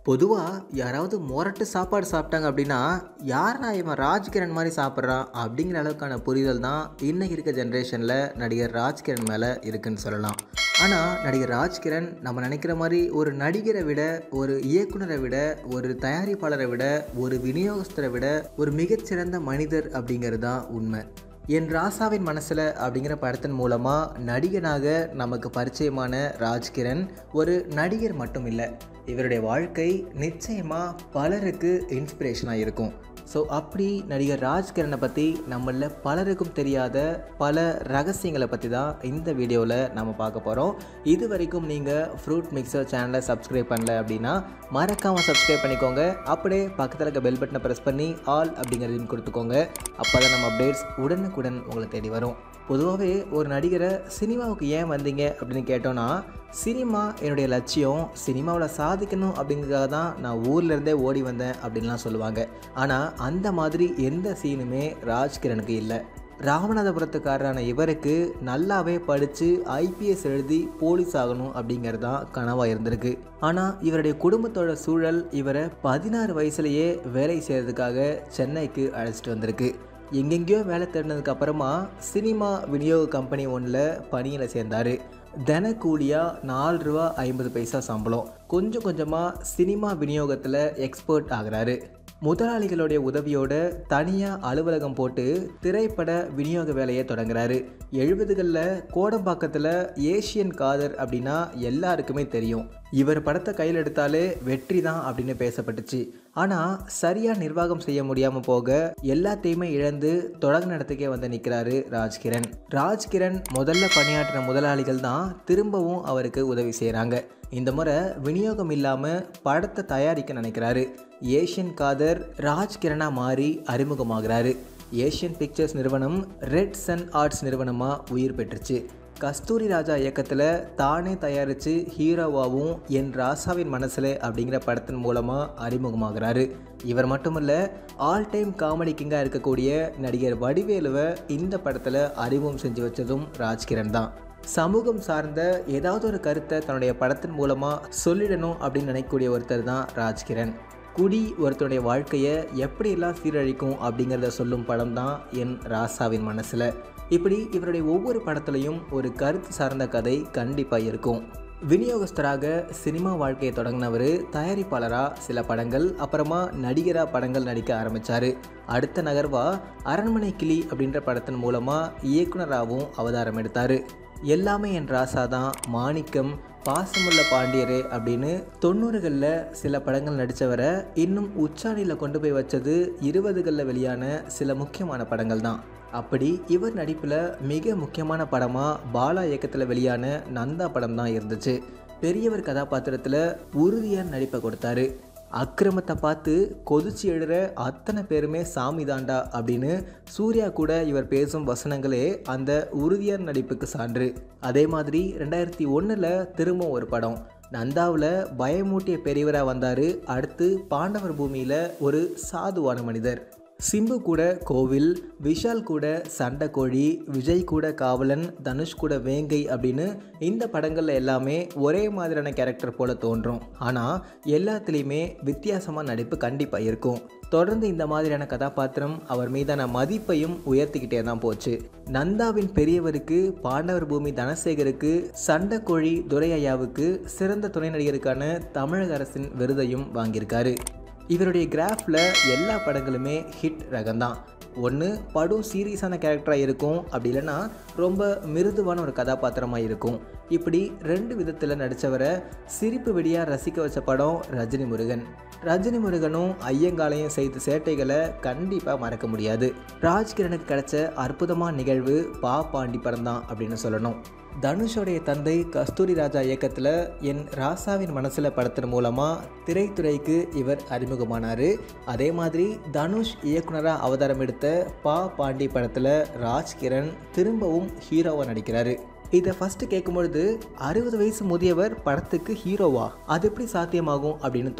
பொதுவாக யாராவது முரட்டு சாப்பாடு சாப்பிட்டாங்க அப்படின்னா யாருனா இவன் ராஜ்கிரண் மாதிரி சாப்பிட்றான் அப்படிங்கிற அளவுக்கான புரிதல் தான் இன்றைக்கி இருக்க ஜென்ரேஷனில் நடிகர் ராஜ்கிரண் மேலே இருக்குன்னு சொல்லலாம் ஆனால் நடிகர் ராஜ்கிரண் நம்ம நினைக்கிற மாதிரி ஒரு நடிகரை விட ஒரு இயக்குனரை விட ஒரு தயாரிப்பாளரை விட ஒரு விநியோகஸ்தரை விட ஒரு மிகச்சிறந்த மனிதர் அப்படிங்கிறது தான் உண்மை என் ராசாவின் மனசில் அப்படிங்கிற படத்தின் மூலமாக நடிகனாக நமக்கு பரிச்சயமான ராஜ்கிரண் ஒரு நடிகர் மட்டும் இல்லை இவருடைய வாழ்க்கை நிச்சயமாக பலருக்கு இன்ஸ்பிரேஷனாக இருக்கும் ஸோ அப்படி நடிகர் ராஜ்கிரனை பற்றி நம்மள பலருக்கும் தெரியாத பல ரகசியங்களை பற்றி தான் இந்த வீடியோவில் நம்ம பார்க்க போகிறோம் இது வரைக்கும் நீங்கள் ஃப்ரூட் மிக்சர் சேனலை சப்ஸ்கிரைப் பண்ணல அப்படின்னா மறக்காமல் சப்ஸ்கிரைப் பண்ணிக்கோங்க அப்படியே பக்கத்தில் இருக்க பெல் பட்டனை ப்ரெஸ் பண்ணி ஆல் அப்படிங்கிறதையும் கொடுத்துக்கோங்க அப்போ தான் நம்ம அப்டேட்ஸ் உடனுக்குடன் உங்களை தேடி வரும் பொதுவாகவே ஒரு நடிகரை சினிமாவுக்கு ஏன் வந்தீங்க அப்படின்னு கேட்டோன்னா சினிமா என்னுடைய லட்சியம் சினிமாவில் சாதிக்கணும் அப்படிங்கிறதுக்காக தான் நான் ஊர்ல இருந்தே ஓடி வந்தேன் அப்படின்லாம் சொல்லுவாங்க ஆனால் அந்த மாதிரி எந்த சீனுமே ராஜ்கிரனுக்கு இல்லை ராமநாதபுரத்துக்காரரான இவருக்கு நல்லாவே படித்து ஐபிஎஸ் எழுதி போலீஸ் ஆகணும் அப்படிங்கிறது தான் கனவாக இருந்திருக்கு ஆனால் இவருடைய குடும்பத்தோட சூழல் இவரை பதினாறு வயசுலேயே வேலை செய்கிறதுக்காக சென்னைக்கு அழைச்சிட்டு வந்திருக்கு எங்கெங்கேயோ வேலை தேடினதுக்கு அப்புறமா சினிமா விநியோக கம்பெனி ஒன்றில் பணியில் சேர்ந்தார் தினக்கூலியாக நாலு ரூபா ஐம்பது பைசா சம்பளம் கொஞ்சம் கொஞ்சமாக சினிமா விநியோகத்தில் எக்ஸ்பர்ட் ஆகிறாரு முதலாளிகளுடைய உதவியோட தனியாக அலுவலகம் போட்டு திரைப்பட விநியோக வேலையை தொடங்குறாரு எழுபதுகளில் கோடம்பாக்கத்தில் ஏஷியன் காதர் அப்படின்னா எல்லாருக்குமே தெரியும் இவர் படத்தை கையில் எடுத்தாலே வெற்றி தான் அப்படின்னு பேசப்பட்டுச்சு ஆனால் சரியாக நிர்வாகம் செய்ய முடியாமல் போக எல்லாத்தையுமே இழந்து தொடங்க இடத்துக்கே வந்து நிற்கிறாரு ராஜ்கிரண் ராஜ்கிரண் முதல்ல பணியாற்றின முதலாளிகள் தான் திரும்பவும் அவருக்கு உதவி செய்கிறாங்க இந்த முறை விநியோகம் இல்லாமல் படத்தை தயாரிக்க நினைக்கிறாரு ஏஷியன் காதர் ராஜ்கிரணா மாறி அறிமுகமாகிறாரு ஏஷியன் பிக்சர்ஸ் நிறுவனம் ரெட் சன் ஆர்ட்ஸ் நிறுவனமாக உயிர் பெற்றுச்சு கஸ்தூரி ராஜா இயக்கத்தில் தானே தயாரித்து ஹீரோவாகவும் என் ராசாவின் மனசில் அப்படிங்கிற படத்தின் மூலமாக அறிமுகமாகிறாரு இவர் மட்டுமல்ல ஆல் டைம் காமெடி கிங்காக இருக்கக்கூடிய நடிகர் வடிவேலுவை இந்த படத்தில் அறிமுகம் செஞ்சு வச்சதும் ராஜ்கிரண் தான் சமூகம் சார்ந்த ஏதாவது ஒரு கருத்தை தன்னுடைய படத்தின் மூலமாக சொல்லிடணும் அப்படின்னு நினைக்கக்கூடிய ஒருத்தர் தான் ராஜ்கிரண் குடி ஒருத்தருடைய வாழ்க்கையை எப்படியெல்லாம் சீரழிக்கும் அப்படிங்கிறத சொல்லும் படம் தான் என் ராசாவின் மனசில் இப்படி இவருடைய ஒவ்வொரு படத்துலையும் ஒரு கருத்து சார்ந்த கதை கண்டிப்பாக இருக்கும் விநியோகஸ்தராக சினிமா வாழ்க்கையை தொடங்கினவர் தயாரிப்பாளராக சில படங்கள் அப்புறமா நடிகராக படங்கள் நடிக்க ஆரம்பித்தார் அடுத்த நகர்வா அரண்மனை கிளி அப்படின்ற படத்தின் மூலமாக இயக்குனராகவும் அவதாரம் எடுத்தார் எல்லாமே என் ராசா தான் மாணிக்கம் பாசமுள்ள பாண்டியரே அப்படின்னு தொண்ணூறுகளில் சில படங்கள் நடித்தவரை இன்னும் உச்சாணியில் கொண்டு போய் வச்சது இருபதுகளில் வெளியான சில முக்கியமான படங்கள் தான் அப்படி இவர் நடிப்பில் மிக முக்கியமான படமாக பாலா இயக்கத்தில் வெளியான நந்தா படம் தான் இருந்துச்சு பெரியவர் கதாபாத்திரத்தில் உறுதியான நடிப்பை கொடுத்தாரு அக்கிரமத்தை பார்த்து கொதிச்சு எழுற அத்தனை பேருமே சாமி தாண்டா அப்படின்னு சூர்யா கூட இவர் பேசும் வசனங்களே அந்த உறுதியான நடிப்புக்கு சான்று அதே மாதிரி ரெண்டாயிரத்தி ஒன்றில் திரும்ப ஒரு படம் நந்தாவில் பயமூட்டிய பெரியவராக வந்தார் அடுத்து பாண்டவர் பூமியில் ஒரு சாதுவான மனிதர் சிம்பு கூட கோவில் விஷால் கூட சண்டைக்கோழி விஜய் கூட காவலன் தனுஷ் கூட வேங்கை அப்படின்னு இந்த படங்களில் எல்லாமே ஒரே மாதிரியான கேரக்டர் போல தோன்றும் ஆனால் எல்லாத்துலேயுமே வித்தியாசமான நடிப்பு கண்டிப்பாக இருக்கும் தொடர்ந்து இந்த மாதிரியான கதாபாத்திரம் அவர் மீதான மதிப்பையும் உயர்த்திக்கிட்டே தான் போச்சு நந்தாவின் பெரியவருக்கு பாண்டவர் பூமி தனசேகருக்கு சண்டைக்கோழி துரை ஐயாவுக்கு சிறந்த துணை நடிகருக்கான தமிழக அரசின் விருதையும் வாங்கியிருக்காரு இவருடைய கிராஃபில் எல்லா படங்களுமே ஹிட் ரகம்தான் ஒன்று படம் சீரியஸான கேரக்டராக இருக்கும் அப்படி இல்லைன்னா ரொம்ப மிருதுவான ஒரு கதாபாத்திரமாக இருக்கும் இப்படி ரெண்டு விதத்தில் நடித்தவரை சிரிப்பு வெடியாக ரசிக்க வச்ச படம் ரஜினி முருகன் ரஜினி முருகனும் ஐயங்காலையும் செய்த சேட்டைகளை கண்டிப்பாக மறக்க முடியாது ராஜ்கிரனுக்கு கிடைச்ச அற்புதமான நிகழ்வு பா பாண்டி படம் தான் அப்படின்னு சொல்லணும் தனுஷோடைய தந்தை கஸ்தூரி ராஜா இயக்கத்தில் என் ராசாவின் மனசில் படத்தின் மூலமாக திரைத்துறைக்கு இவர் அறிமுகமானார் அதே மாதிரி தனுஷ் இயக்குனராக அவதாரம் எடுத்த பா பாண்டி படத்தில் ராஜ்கிரண் திரும்பவும் ஹீரோவாக நடிக்கிறாரு இதை ஃபஸ்ட்டு கேட்கும்பொழுது அறுபது வயசு முதியவர் படத்துக்கு ஹீரோவா அது எப்படி சாத்தியமாகும் அப்படின்னு தோணும்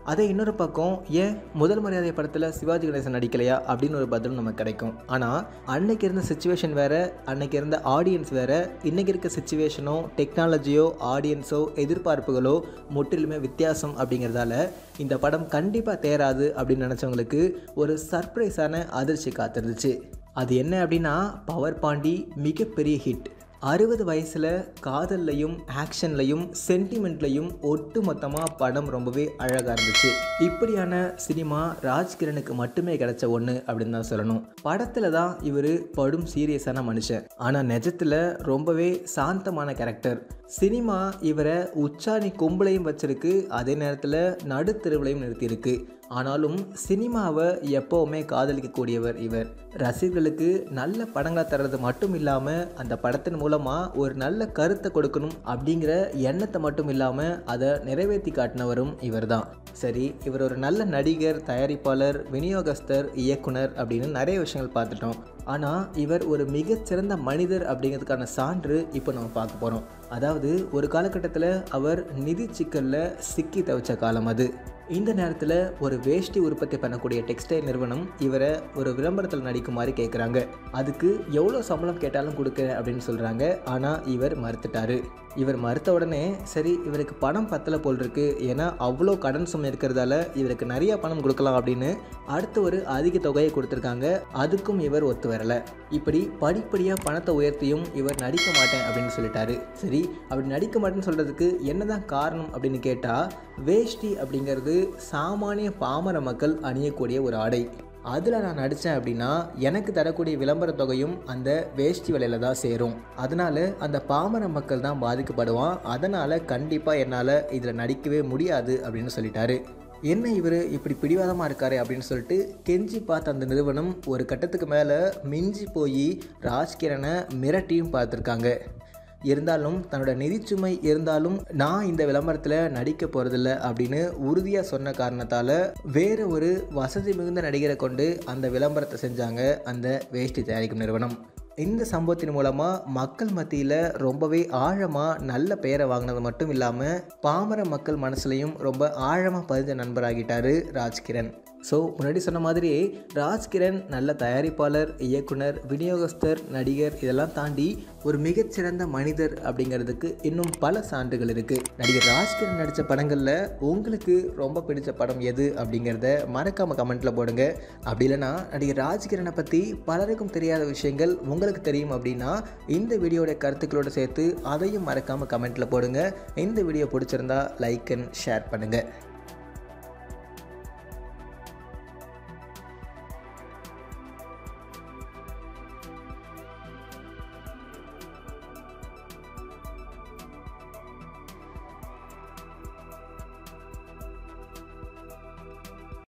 அதே இன்னொரு பக்கம் ஏன் முதல் மரியாதை படத்தில் சிவாஜி கணேசன் நடிக்கலையா அப்படின்னு ஒரு பதிலும் நமக்கு கிடைக்கும் ஆனால் அன்னைக்கு இருந்த சுச்சுவேஷன் வேற அன்னைக்கு இருந்த ஆடியன்ஸ் வேற இன்னைக்கு இருக்க சுச்சுவேஷனோ டெக்னாலஜியோ ஆடியன்ஸோ எதிர்பார்ப்புகளோ முற்றிலுமே வித்தியாசம் அப்படிங்கிறதால இந்த படம் கண்டிப்பாக தேராது அப்படின்னு நினச்சவங்களுக்கு ஒரு சர்ப்ரைஸான அதிர்ச்சி காத்திருந்துச்சு அது என்ன அப்படின்னா பவர் பாண்டி மிகப்பெரிய ஹிட் அறுபது வயசில் காதல்லையும் ஆக்ஷன்லையும் சென்டிமெண்ட்லையும் ஒட்டு மொத்தமாக படம் ரொம்பவே அழகாக இருந்துச்சு இப்படியான சினிமா ராஜ்கிரனுக்கு மட்டுமே கிடைச்ச ஒன்று அப்படின்னு தான் சொல்லணும் படத்தில் தான் இவர் படும் சீரியஸான மனுஷன் ஆனால் நிஜத்தில் ரொம்பவே சாந்தமான கேரக்டர் சினிமா இவரை உச்சாணி கொம்புலையும் வச்சிருக்கு அதே நேரத்தில் நடுத்தெருவுலையும் நிறுத்தியிருக்கு ஆனாலும் சினிமாவை எப்போவுமே காதலிக்கக்கூடியவர் இவர் ரசிகர்களுக்கு நல்ல படங்களை தர்றது மட்டும் இல்லாமல் அந்த படத்தின் மூலமாக ஒரு நல்ல கருத்தை கொடுக்கணும் அப்படிங்கிற எண்ணத்தை மட்டும் இல்லாமல் அதை நிறைவேற்றி காட்டினவரும் இவர் தான் சரி இவர் ஒரு நல்ல நடிகர் தயாரிப்பாளர் விநியோகஸ்தர் இயக்குனர் அப்படின்னு நிறைய விஷயங்கள் பார்த்துட்டோம் ஆனால் இவர் ஒரு மிகச்சிறந்த மனிதர் அப்படிங்கிறதுக்கான சான்று இப்போ நம்ம பார்க்க போகிறோம் அதாவது ஒரு காலகட்டத்தில் அவர் நிதி சிக்கலில் சிக்கி தவிச்ச காலம் அது இந்த நேரத்தில் ஒரு வேஷ்டி உற்பத்தி பண்ணக்கூடிய டெக்ஸ்டைல் நிறுவனம் இவரை ஒரு விளம்பரத்தில் நடிக்குமாறு கேட்குறாங்க அதுக்கு எவ்வளோ சம்பளம் கேட்டாலும் கொடுக்குறேன் அப்படின்னு சொல்கிறாங்க ஆனால் இவர் மறுத்துட்டாரு இவர் மறுத்த உடனே சரி இவருக்கு பணம் பத்தலை போல் இருக்கு ஏன்னா அவ்வளோ கடன் சுமை இருக்கிறதால இவருக்கு நிறைய பணம் கொடுக்கலாம் அப்படின்னு அடுத்த ஒரு அதிக தொகையை கொடுத்துருக்காங்க அதுக்கும் இவர் ஒத்து வரலை இப்படி படிப்படியாக பணத்தை உயர்த்தியும் இவர் நடிக்க மாட்டேன் அப்படின்னு சொல்லிட்டாரு சரி அப்படி நடிக்க மாட்டேன்னு சொல்கிறதுக்கு என்னதான் காரணம் அப்படின்னு கேட்டால் வேஷ்டி அப்படிங்கிறது சாமானிய பாமர மக்கள் அணியக்கூடிய ஒரு ஆடை அதில் நான் நடித்தேன் அப்படின்னா எனக்கு தரக்கூடிய விளம்பர தொகையும் அந்த வேஷ்டி விலையில் தான் சேரும் அதனால் அந்த பாமர மக்கள் தான் பாதிக்கப்படுவான் அதனால் கண்டிப்பாக என்னால் இதில் நடிக்கவே முடியாது அப்படின்னு சொல்லிட்டாரு என்ன இவர் இப்படி பிடிவாதமாக இருக்காரு அப்படின்னு சொல்லிட்டு கெஞ்சி பார்த்த அந்த நிறுவனம் ஒரு கட்டத்துக்கு மேலே மிஞ்சி போய் ராஜ்கிரனை மிரட்டியும் பார்த்துருக்காங்க இருந்தாலும் தன்னோட நிதிச்சுமை இருந்தாலும் நான் இந்த விளம்பரத்தில் நடிக்க போகிறதில்ல அப்படின்னு உறுதியாக சொன்ன காரணத்தால் வேறு ஒரு வசதி மிகுந்த நடிகரை கொண்டு அந்த விளம்பரத்தை செஞ்சாங்க அந்த வேஷ்டி தயாரிக்கும் நிறுவனம் இந்த சம்பவத்தின் மூலமாக மக்கள் மத்தியில் ரொம்பவே ஆழமாக நல்ல பெயரை வாங்கினது மட்டும் இல்லாமல் பாமர மக்கள் மனசுலையும் ரொம்ப ஆழமாக பதிஞ்ச நண்பராகிட்டார் ராஜ்கிரண் ஸோ முன்னாடி சொன்ன மாதிரி ராஜ்கிரண் நல்ல தயாரிப்பாளர் இயக்குனர் விநியோகஸ்தர் நடிகர் இதெல்லாம் தாண்டி ஒரு மிகச்சிறந்த மனிதர் அப்படிங்கிறதுக்கு இன்னும் பல சான்றுகள் இருக்குது நடிகர் ராஜ்கிரண் நடித்த படங்களில் உங்களுக்கு ரொம்ப பிடிச்ச படம் எது அப்படிங்கிறத மறக்காமல் கமெண்ட்டில் போடுங்க அப்படி இல்லைன்னா நடிகர் ராஜ்கிரனை பற்றி பலருக்கும் தெரியாத விஷயங்கள் உங்களுக்கு தெரியும் அப்படின்னா இந்த வீடியோட கருத்துக்களோடு சேர்த்து அதையும் மறக்காமல் கமெண்ட்டில் போடுங்க இந்த வீடியோ பிடிச்சிருந்தா லைக் அண்ட் ஷேர் பண்ணுங்கள்